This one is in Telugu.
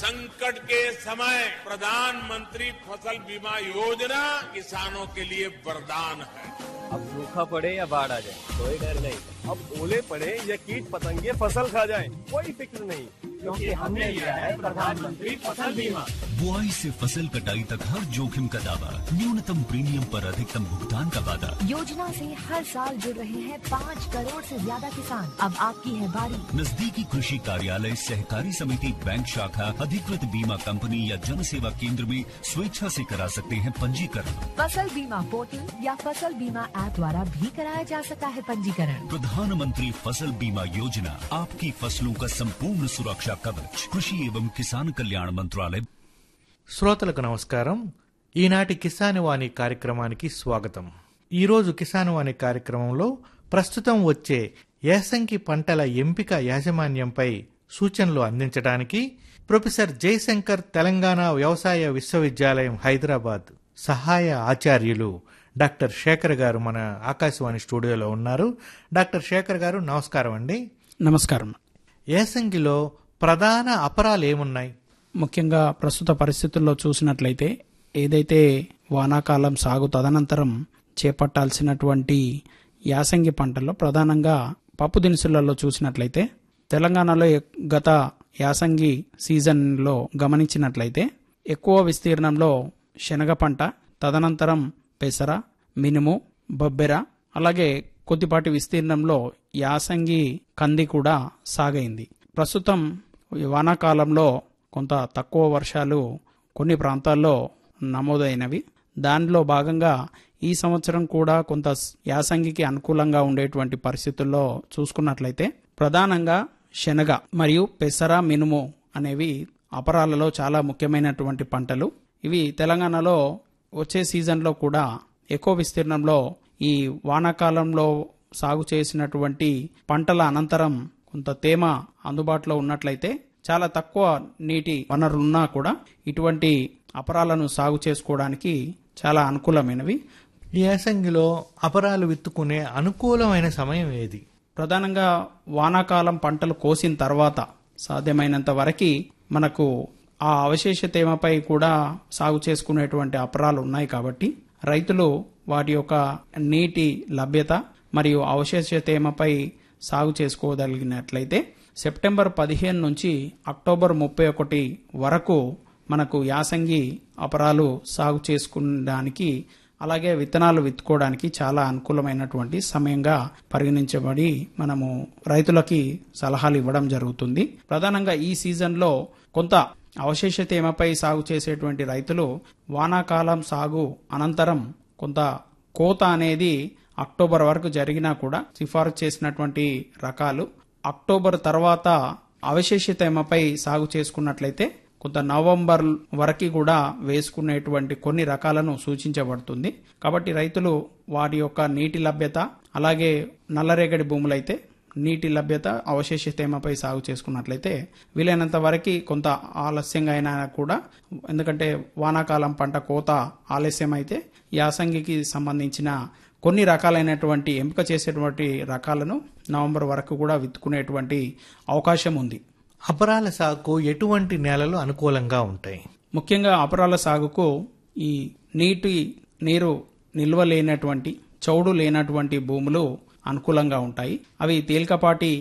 संकट के समय प्रधानमंत्री फसल बीमा योजना किसानों के लिए वरदान है अब सूखा पड़े या बाढ़ आ जाए कोई डर नहीं अब ओले पड़े या कीट पतंगे फसल खा जाए कोई फिक्र नहीं क्योंकि हमने लिया है प्रधानमंत्री फसल बीमा बुआई से फसल कटाई तक हर जोखिम का दावा न्यूनतम प्रीमियम पर अधिकतम भुगतान का वादा योजना से हर साल जुड़ रहे हैं पाँच करोड़ से ज्यादा किसान अब आपकी है बारी नजदीकी कृषि कार्यालय सहकारी समिति बैंक शाखा अधिकृत बीमा कंपनी या जन सेवा केंद्र में स्वेच्छा से करा सकते हैं पंजीकरण फसल बीमा पोर्टल या फसल बीमा ऐप द्वारा भी कराया जा सकता है पंजीकरण प्रधानमंत्री फसल बीमा योजना आपकी फसलों का संपूर्ण सुरक्षा कवच कृषि एवं किसान कल्याण मंत्रालय శ్రోతలకు నమస్కారం ఈనాటి కిసాన్ వాణి కార్యక్రమానికి స్వాగతం ఈరోజు కిసాన్ వాణి కార్యక్రమంలో ప్రస్తుతం వచ్చే యాసంగి పంటల ఎంపిక యాజమాన్యంపై సూచనలు అందించడానికి ప్రొఫెసర్ జయశంకర్ తెలంగాణ వ్యవసాయ విశ్వవిద్యాలయం హైదరాబాద్ సహాయ ఆచార్యులు డాక్టర్ శేఖర్ గారు మన ఆకాశవాణి స్టూడియోలో ఉన్నారు డాక్టర్ శేఖర్ గారు నమస్కారం అండి నమస్కారం యాసంగిలో ప్రధాన అపరాలు ఏమున్నాయి ముఖ్యంగా ప్రస్తుత పరిస్థితుల్లో చూసినట్లయితే ఏదైతే వానాకాలం సాగు తదనంతరం చేపట్టాల్సినటువంటి యాసంగి పంటల్లో ప్రధానంగా పప్పు దినుసులలో చూసినట్లయితే తెలంగాణలో ఎక్- గత యాసంగి సీజన్లో గమనించినట్లయితే ఎక్కువ విస్తీర్ణంలో శనగ పంట తదనంతరం పెసర మినుము బొబ్బెర అలాగే కొద్దిపాటి విస్తీర్ణంలో యాసంగి కంది కూడా సాగైంది ప్రస్తుతం ఈ వానాకాలంలో కొంత తక్కువ వర్షాలు కొన్ని ప్రాంతాల్లో నమోదైనవి దానిలో భాగంగా ఈ సంవత్సరం కూడా కొంత స్- యాసంగికి అనుకూలంగా ఉండేటువంటి పరిస్థితుల్లో చూసుకున్నట్లయితే ప్రధానంగా శనగ మరియు పెసర మినుము అనేవి అపరాలలో చాలా ముఖ్యమైనటువంటి పంటలు ఇవి తెలంగాణలో వచ్చే సీజన్లో కూడా ఎక్కువ విస్తీర్ణంలో ఈ వానాకాలంలో సాగు చేసినటువంటి పంటల అనంతరం కొంత తేమ అందుబాటులో ఉన్నట్లయితే చాలా తక్కువ నీటి వనరులున్నా కూడా ఇటువంటి అపరాలను సాగు చేసుకోవడానికి చాలా అనుకూలమైనవి ఈ యాసంగిలో అపరాలు విత్తుకునే అనుకూలమైన సమయం ఏది ప్రధానంగా వానాకాలం పంటలు కోసిన తర్వాత సాధ్యమైనంత వరకు మనకు ఆ అవశేష తేమపై కూడా సాగు చేసుకునేటువంటి అపరాలు ఉన్నాయి కాబట్టి రైతులు వాటి యొక్క నీటి లభ్యత మరియు అవశేష తేమపై సాగు చేసుకోగలిగినట్లయితే సెప్టెంబర్ పదిహేను నుంచి అక్టోబర్ ముప్పై ఒకటి వరకు మనకు యాసంగి అపరాలు సాగు చేసుకునడానికి అలాగే విత్తనాలు విత్తుకోవడానికి చాలా అనుకూలమైనటువంటి సమయంగా పరిగణించబడి మనము రైతులకి సలహాలు ఇవ్వడం జరుగుతుంది ప్రధానంగా ఈ సీజన్లో కొంత అవశేష తేమపై సాగు చేసేటువంటి రైతులు వానాకాలం సాగు అనంతరం కొంత కోత అనేది అక్టోబర్ వరకు జరిగినా కూడా సిఫారసు చేసినటువంటి రకాలు అక్టోబర్ తర్వాత అవశేష తేమపై సాగు చేసుకున్నట్లయితే కొంత నవంబర్ వరకు కూడా వేసుకునేటువంటి కొన్ని రకాలను సూచించబడుతుంది కాబట్టి రైతులు వాటి యొక్క నీటి లభ్యత అలాగే నల్లరేగడి భూములైతే నీటి లభ్యత అవశేష తేమపై సాగు చేసుకున్నట్లయితే వీలైనంత వరకు కొంత ఆలస్యంగా అయినా కూడా ఎందుకంటే వానాకాలం పంట కోత ఆలస్యం అయితే యాసంగికి సంబంధించిన కొన్ని రకాలైనటువంటి ఎంపిక చేసేటువంటి రకాలను నవంబర్ వరకు కూడా విత్తుకునేటువంటి అవకాశం ఉంది అపరాల సాగుకు ఎటువంటి నేలలు అనుకూలంగా ఉంటాయి ముఖ్యంగా అపరాల సాగుకు ఈ నీటి నీరు నిల్వ లేనటువంటి చౌడు లేనటువంటి భూములు అనుకూలంగా ఉంటాయి అవి తేలికపాటి